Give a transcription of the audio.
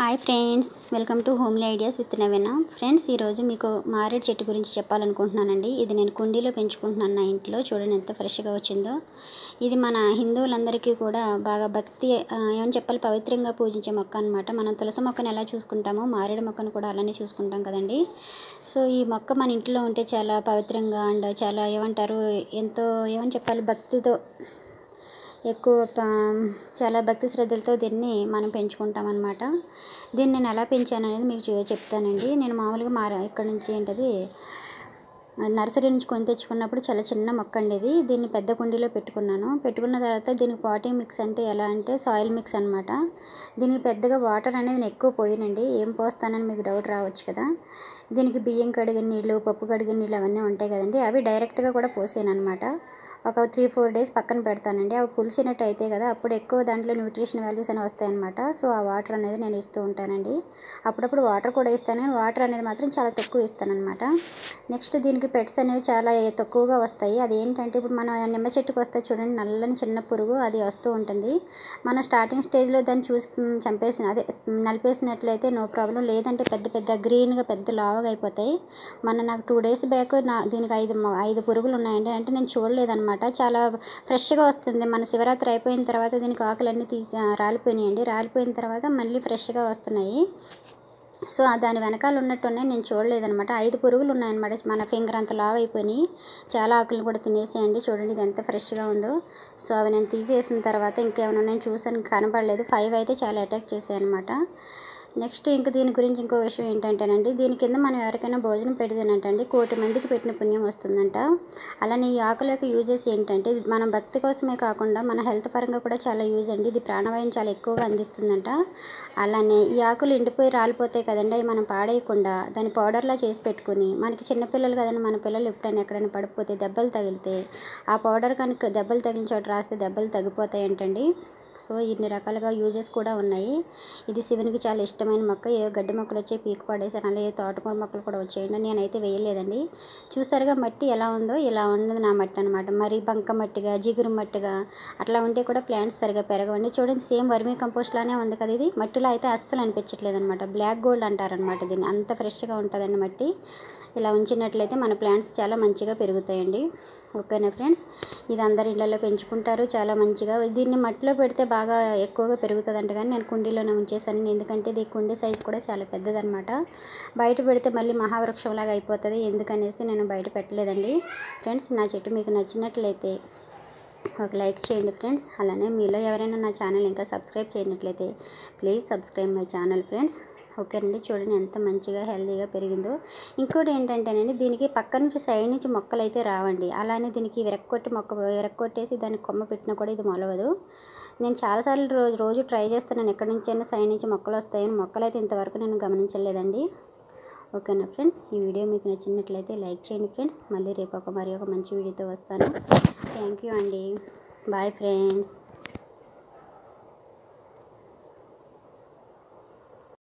hi friends welcome to homely ideas with Naveena friends ఈరోజు మీకు మారేడు చెట్టు గురించి చెప్పాలనుకుంటున్నానండి ఇది నేను కుండీలో పెంచుకుంటున్నాను నా ఇంట్లో చూడండి ఎంత ఫ్రెష్గా వచ్చిందో ఇది మన హిందువులందరికీ కూడా బాగా భక్తి ఆ, ఏమని చెప్పాలి పవిత్రంగా పూజించే మొక్క అనమాట మనం తులసి మొక్కను ఎలా చూసుకుంటామో మారేడు మొక్కను కూడా అలానే చూసుకుంటాం కదండి సో ఈ మొక్క మన ఇంట్లో ఉంటే చాలా పవిత్రంగా అండ్ చాలా ఏమంటారు ఎంతో ఏమని చెప్పాలి భక్తితో ఎక్కువ ప- చాలా భక్తి శ్రద్ధలతో దీన్ని మనం పెంచుకుంటాం అనమాట దీన్ని నేను ఎలా పెంచాను అనేది మీకు చూ- చెప్తానండి నేను మామూలుగా మార ఇక్కడ నుంచి ఏంటది నర్సరీ నుంచి కొని తెచ్చుకున్నప్పుడు చాలా చిన్న మొక్క అండి ఇది దీన్ని పెద్ద కుండీలో పెట్టుకున్నాను పెట్టుకున్న తర్వాత దీనికి పాటింగ్ మిక్స్ అంటే ఎలా అంటే సాయిల్ మిక్స్ అనమాట దీనికి పెద్దగా వాటర్ అనేది నేను ఎక్కువ పోయినండి ఏం పోస్తానని మీకు డౌట్ రావచ్చు కదా దీనికి బియ్యం కడిగిన నీళ్ళు పప్పు కడిగిన నీళ్ళు అవన్నీ ఉంటాయి కదండి అవి డైరెక్ట్గా కూడా పోసాను అనమాట ఒక త్రీ ఫోర్ డేస్ పక్కన పెడతానండి అవి పులిసినట్టు అయితే కదా అప్పుడు ఎక్కువ దాంట్లో న్యూట్రిషన్ వాల్యూస్ అని వస్తాయన్నమాట సో ఆ వాటర్ అనేది నేను ఇస్తూ ఉంటానండి అప్పుడప్పుడు వాటర్ కూడా ఇస్తాను కానీ వాటర్ అనేది మాత్రం చాలా తక్కువ ఇస్తానన్నమాట నెక్స్ట్ దీనికి పెట్స్ అనేవి చాలా తక్కువగా వస్తాయి అది ఏంటంటే ఇప్పుడు మన నిమ్మ చెట్టుకు వస్తే చూడండి నల్లని చిన్న పురుగు అది వస్తూ ఉంటుంది మన స్టార్టింగ్ స్టేజ్లో దాన్ని చూసి మ్, చంపేసిన అదే మ్, నలిపేసినట్లయితే నో ప్రాబ్లం లేదంటే పెద్ద పెద్ద గ్రీన్గా పెద్ద లావుగా అయిపోతాయి మన నాకు టూ డేస్ బ్యాక్ నా దీనికి ఐదు మ- ఐదు పురుగులు ఉన్నాయండి అంటే నేను చూడలేదన్నమాట చాలా ఫ్రెష్గా వస్తుంది మన శివరాత్రి అయిపోయిన తర్వాత దీనికి ఆకులన్నీ తీసి ఆ, రాలిపోయినాయండి రాలిపోయిన తర్వాత మళ్ళీ ఫ్రెష్గా వస్తున్నాయి సో ఆ దాని వెనకాల ఉన్నట్టున్నాయి నేను చూడలేదనమాట ఐదు పురుగులు ఉన్నాయన్నమాట మన ఫింగర్ అంత లావ్ అయిపోయినాయి చాలా ఆకులు కూడా తినేసేయండి చూడండి ఇది ఎంత ఫ్రెష్గా ఉందో సో అవి నేను తీసేసిన తర్వాత ఇంకేమైనా ఉన్నాయని చూసాను కనపడలేదు ఫైవ్ అయితే చాలా అటాక్ చేసాయి అనమాట నెక్స్ట్ ఇంక దీని గురించి ఇంకో విషయం ఏంటంటేనండి దీని కింద మనం ఎవరికైనా భోజనం పెడితేనంటండి కోటి మందికి పెట్టిన పుణ్యం వస్తుందంట అలానే ఈ ఆకుల యొక్క యూజెస్ ఏంటంటే ఇది మన భక్తి కోసమే కాకుండా మన హెల్త్ పరంగా కూడా చాలా యూజ్ అండి ఇది ప్రాణవాయువు చాలా ఎక్కువగా అందిస్తుందంట అలానే ఈ ఆకులు ఎండిపోయి రాలిపోతాయి కదండి అవి మనం పాడేయకుండా దాన్ని పౌడర్లా చేసి పెట్టుకుని మనకి చిన్నపిల్లలు కదండి మన పిల్లలు ఎప్పుడైనా ఎక్కడైనా పడిపోతే దెబ్బలు తగిలితే ఆ పౌడర్ కనుక దెబ్బలు తగిలిన చోట రాస్తే దెబ్బలు తగ్గిపోతాయి అంటండి సో ఇన్ని రకాలుగా యూజెస్ కూడా ఉన్నాయి ఇది శివునికి చాలా ఇష్టమైన మొక్క ఏదో గడ్డి మొక్కలు వచ్చి పీకు పడేసాను అలాగే తోటకూర మొక్కలు కూడా వచ్చేయండి నేనైతే వేయలేదండి చూసారుగా మట్టి ఎలా ఉందో ఇలా ఉన్నది నా మట్టి అనమాట మరి బంక మట్టిగా జిగురు మట్టిగా అట్లా ఉంటే కూడా ప్లాంట్స్ సరిగా పెరగవండి చూడండి సేమ్ వర్మీ కంపోస్ట్ లానే ఉంది కదా ఇది మట్టిలో అయితే అస్సలు అనిపించట్లేదు అనమాట బ్లాక్ గోల్డ్ అంటారనమాట దీన్ని అంత ఫ్రెష్గా ఉంటుందండి మట్టి ఇలా ఉంచినట్లయితే మన ప్లాంట్స్ చాలా మంచిగా పెరుగుతాయండి ఓకేనా ఫ్రెండ్స్ ఇది అందరి ఇళ్ళల్లో పెంచుకుంటారు చాలా మంచిగా దీన్ని మట్టిలో పెడితే బాగా ఎక్కువగా పెరుగుతుందంట కానీ నేను కుండీలోనే ఉంచేసాను ఎందుకంటే ఇది కుండీ సైజ్ కూడా చాలా పెద్దదన్నమాట బయట పెడితే మళ్ళీ మహావృక్షంలాగా అయిపోతుంది ఎందుకనేసి నేను బయట పెట్టలేదండి ఫ్రెండ్స్ నా చెట్టు మీకు నచ్చినట్లయితే ఒక లైక్ చేయండి ఫ్రెండ్స్ అలానే మీలో ఎవరైనా నా ఛానల్ ఇంకా సబ్స్క్రైబ్ చేయనట్లయితే please subscribe my channel friends ఓకేనండి చూడండి ఎంత మంచిగా హెల్తీగా పెరిగిందో ఇంకోటి ఏంటంటేనండి దీనికి పక్క నుంచి సైడ్ నుంచి మొక్కలు అయితే రావండి అలానే దీనికి విరక్కొట్టి మొక్క విరక్కొట్టేసి దానికి కొమ్మ పెట్టినా కూడా ఇది మొలవదు నేను చాలాసార్లు రోజు రోజు ట్రై చేస్తున్నాను ఎక్కడి నుంచైనా సైడ్ నుంచి మొక్కలు వస్తాయని మొక్కలు అయితే ఇంతవరకు నేను గమనించలేదండి ఓకేనా ఫ్రెండ్స్ ఈ వీడియో మీకు నచ్చినట్లయితే లైక్ చేయండి ఫ్రెండ్స్ మళ్ళీ రేపు ఒక మరి ఒక మంచి వీడియోతో వస్తాను థ్యాంక్ యూ అండి బాయ్ ఫ్రెండ్స్